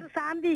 பேர் சாந்தி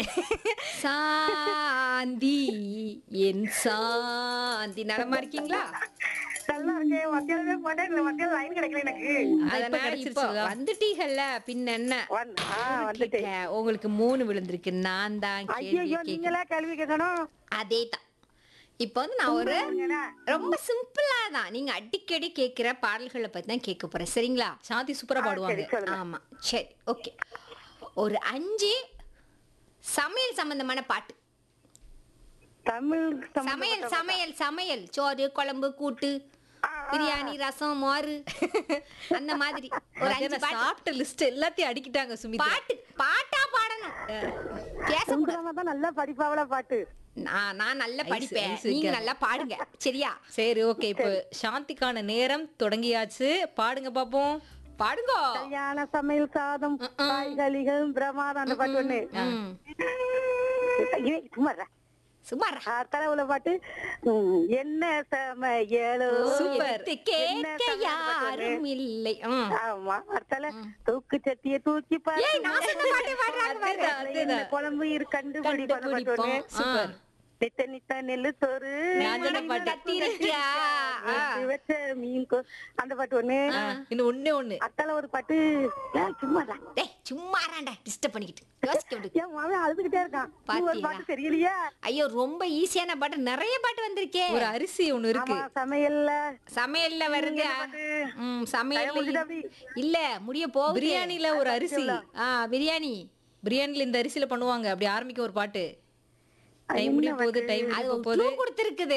சாந்தி என் சாந்தி நலமா இருக்கீங்களா நல்லா இருக்கேன் மத்தியானமே போட்டேன் இந்த மத்தியானம் லைன் கிடைக்கல எனக்கு அதனால இப்போ கிடைச்சிருச்சுங்களா? வந்துட்டீங்கல்ல பின்ன என்ன வந்து- ஆ, வந்துட்டேன் கேட்டேன். உங்களுக்கு மூணு விழுந்திருக்கு நான் தான் கேள்வி ஐயோ கேட்க நீங்களா கேள்வி கேட்கணும் அதே தான் இப்போ வந்து நான் ஒரு சொல்லுங்கண்ணா. ரொம்ப சிம்பிளா தான் நீங்க அடிக்கடி கேட்கிற பாடல்களை பத்தி தான் கேட்க போறேன் சரிங்களா சாந்தி சூப்பரா பாடுவாங்க சரி சொல்லுங்க ஆமா சரி ஓகே ஒரு அஞ்சு சமையல் சம்பந்தமான பாட்டு தமிழ் சமையல் சமையல் சமையல் சோறு குழம்பு கூட்டு பிரியாணி ரசம் மோரு அந்த மாதிரி ஒரு அஞ்சு மத்தியானம் பாட்டு சாப்பிட்ட லிஸ்ட் எல்லாத்தையும் அடிக்கிட்டாங்க சுமித்ரா பாட்டு பாட்டா பாடணும் பேசக்கூடாது சுந்தரமா தான் நல்லா படிப்பாவல பாட்டு நான் நான் நல்லா ஐஸ், படிப்பேன் ஐஸ் நீங்க வைக்காத. நல்லா பாடுங்க சரியா சரி ஓகே இப்போ சாந்திக்கான நேரம் தொடங்கியாச்சு பாடுங்க பாப்போம் பாடுங்க கல்யாண சமையல் சாதம் காய்கறிகள் பிரமாதம் அந்த பாட்டு ஒண்ணு ம். ஐயோ, சும்மா இருடா. சுமாரா ஆத்தால உள்ள பாட்டு ம், என்ன சமையலோ சூப்பர். எடுத்து கேட்க யாரும் இல்லை ம். ஆமா அடுத்தால தூக்கு சட்டிய தூக்கி பாரு ஏய் நான் சொன்ன பாட்டே பாடுறாங்க பாரு. அதுதான், அதுதான். என்ன குழம்பு இரு கண்டுபிடி பாட்டு ஒண்ணு கண்டுபிடிப்போம். சூப்பர். நித்த நித்த நெல்லு சோறு நான் சொன்ன பாட்டு. கத்தி இருக்கியா? ஆ. நேத்து வச்ச மீன் கொ- அந்த பாட்டு ஒண்ணு ஆ, இன்னும் ஒண்ணே ஒண்ணு அத்தால ஒரு பாட்டு ஏன் சும்மா இருடா. டேய் சும்மா ராண்டா டிஸ்டர்ப் பண்ணிக்கிட்டு யோசிக்க விடு என் மாமன் அழுதுகிட்டே இருக்கான் நீ ஒரு பாத்தீங்களா? பாட்டு தெரியலையா ஐயோ ரொம்ப ஈஸியான பாட்டு நிறைய பாட்டு வந்திருக்கே ஒரு அரிசி ஒண்ணு இருக்கு ஆமா சமையல்ல சமையல்ல வருது என்ன பாட்டு? ம் டைம் சமையல்ல முடிஞ்சுது அப்படி. இல்ல முடிய போகுது பிரியாணில ஒரு அரிசி ஆ பிரியாணி பிரியாணில இந்த அரிசியில பண்ணுவாங்க அப்படி ஆரம்பிக்க ஒரு பாட்டு அது டைம் என்ன முடிய போகுது பாட்டு? டைம் அது முடிய ஒரு போகுது clue கொடுத்திருக்குது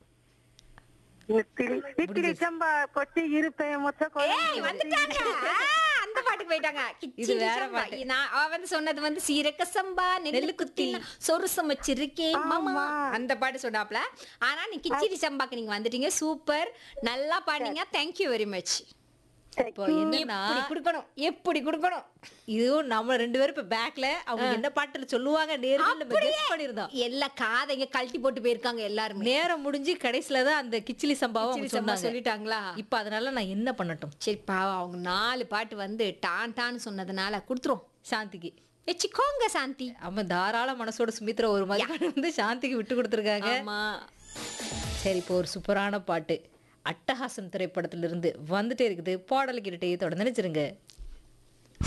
இட்லி இட்லி சம்பா கொச்சி இருப்பேன் மொத்த ஏய் வந்துட்டாங்க ஆ, அந்த பாட்டுக்கு போயிட்டாங்க கிச்சிலி இது வேற சம்பா. பாட்டு. நான் அவ வந்து சொன்னது வந்து சீரக சம்பா நெல்லு குத்தி சொரு சமைச்சிருக்கேன் மாமா ஆமா. அந்த பாட்டு சொன்னாப்ல ஆனா நீ கிச்சிலி சம்பாக்கு நீங்க வந்துட்டீங்க சூப்பர் நல்லா பாடுனீங்க தேங்க்யூ வெரி மச் இப்போ என்னன்னா எப்படி கொடுக்கணும் எப்படி கொடுக்கணும் இதுவும் நம்ம ரெண்டு பேரும் இப்ப பேக்ல அவங்க என்ன பாட்டுல சொல்லுவாங்க நேரில் நம்ம கெஸ் பண்ணிருந்தோம் எல்லா காதைங்க கழட்டி போட்டு போயிருக்காங்க எல்லாருமே நேரம் முடிஞ்சு கடைசில தான் அந்த கிச்சிலி சம்பாவை அவங்க கிச்சிலி சம்பா சொன்னாங்க சொல்லிட்டாங்களா இப்ப அதனால நான் என்ன பண்ணட்டும் சரி பாவம் அவங்க நாலு பாட்டு வந்து டான் டான்னு சொன்னதுனால கொடுத்துரும் சாந்திக்கு வச்சுக்கோங்க சாந்தி அவன் தாராள மனசோட சுமித்ரா ஒரு மதியம் வந்து சாந்திக்கு விட்டு கொடுத்துருக்காங்க ஆமா சரி இப்போ ஒரு சூப்பரான பாட்டு அட்டகாசம் திரைப்படத்திலிருந்து வந்துட்டே இருக்குது பாடல் கேட்டுட்டே தொடர்ந்து நினைச்சிருங்க